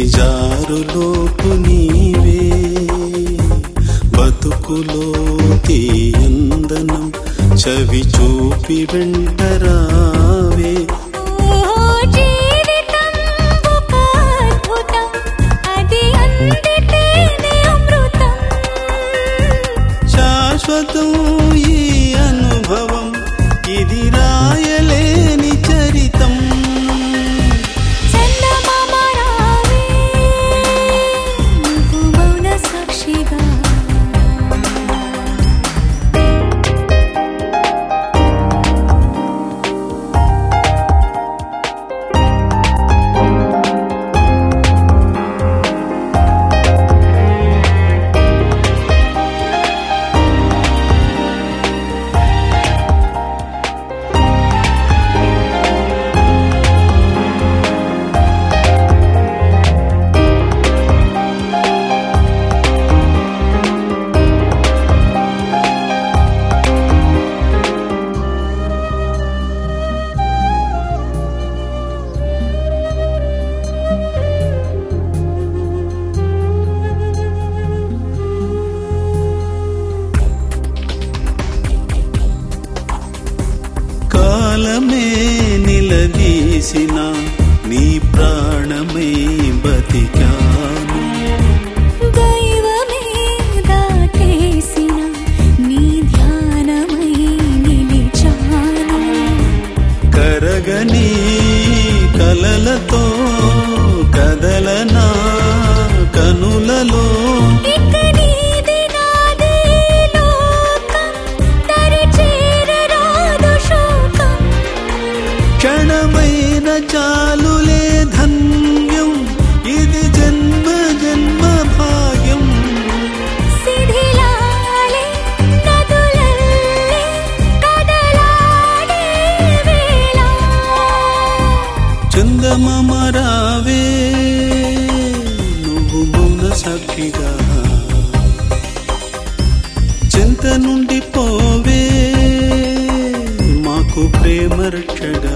జారులోపు నీవే బతుకులో తీయందనం చవి చూపి వెంటరావే ఓ జీవితం ఒక అద్భుతం అది అందితేనే అమృతం శాశ్వతం ఈ అనుభవం ఇది రాయలేని చరితం చందమామ రావే నువ్వు మౌన సాక్షిగా కాలమే నిలదీసిన నీ ప్రాణమై బతికాను దైవమే దాటేసిన నీ ధ్యానమై నిలిచాను కరగని కలలతో కదలనా కనులలో ఇక నీది నాదే లోకం దరి చేరరాదు శోకం క్షణమైన చాలులే ధన్యం ఇది జన్మ జన్మ భాగ్యం శిథిలాలే నదులల్లే కదలాడే వేళ చందమామ రావే నువ్వు మౌన సాక్షిగా చింత నుండి పోవే మాకు ప్రేమ రక్షగా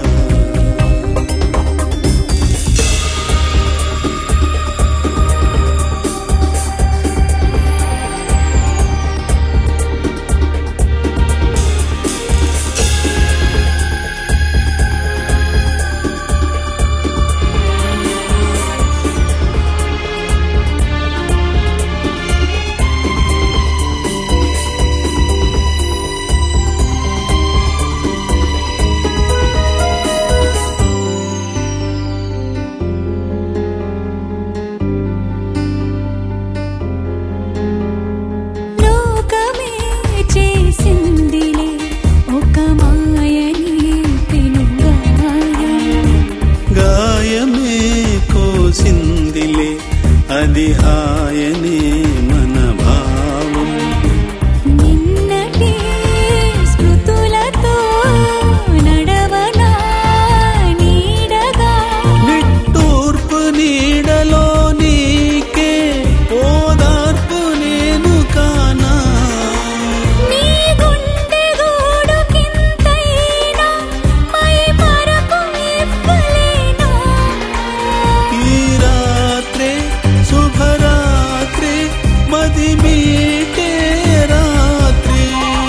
లోకమే చేసిందిలే ఒక మాయని పెనుగాయం గాయమే కోసిందిలే అది హాయనే మన భావం నిన్నటి స్మృతులతో నడవనా నీడగా నిట్టూర్పు నీడలో నీకే ఓదార్పు నేను కానా నీ గుండె గూడు కింతైనా మై మరపు ఇవ్వలేనా ఈ రాత్రే శుభరాత్రి మది మీటే రాత్రి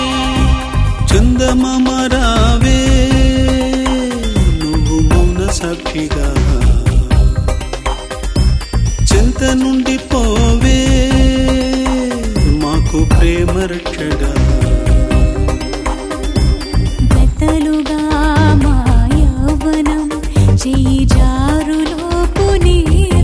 చందమామ రావే నువ్వు మౌన సాక్షిగా చింత నుండి పోవే మాకు ప్రేమ రక్షగా గతలుగా మా యవ్వనం చెయ్యి జారులోపు నీ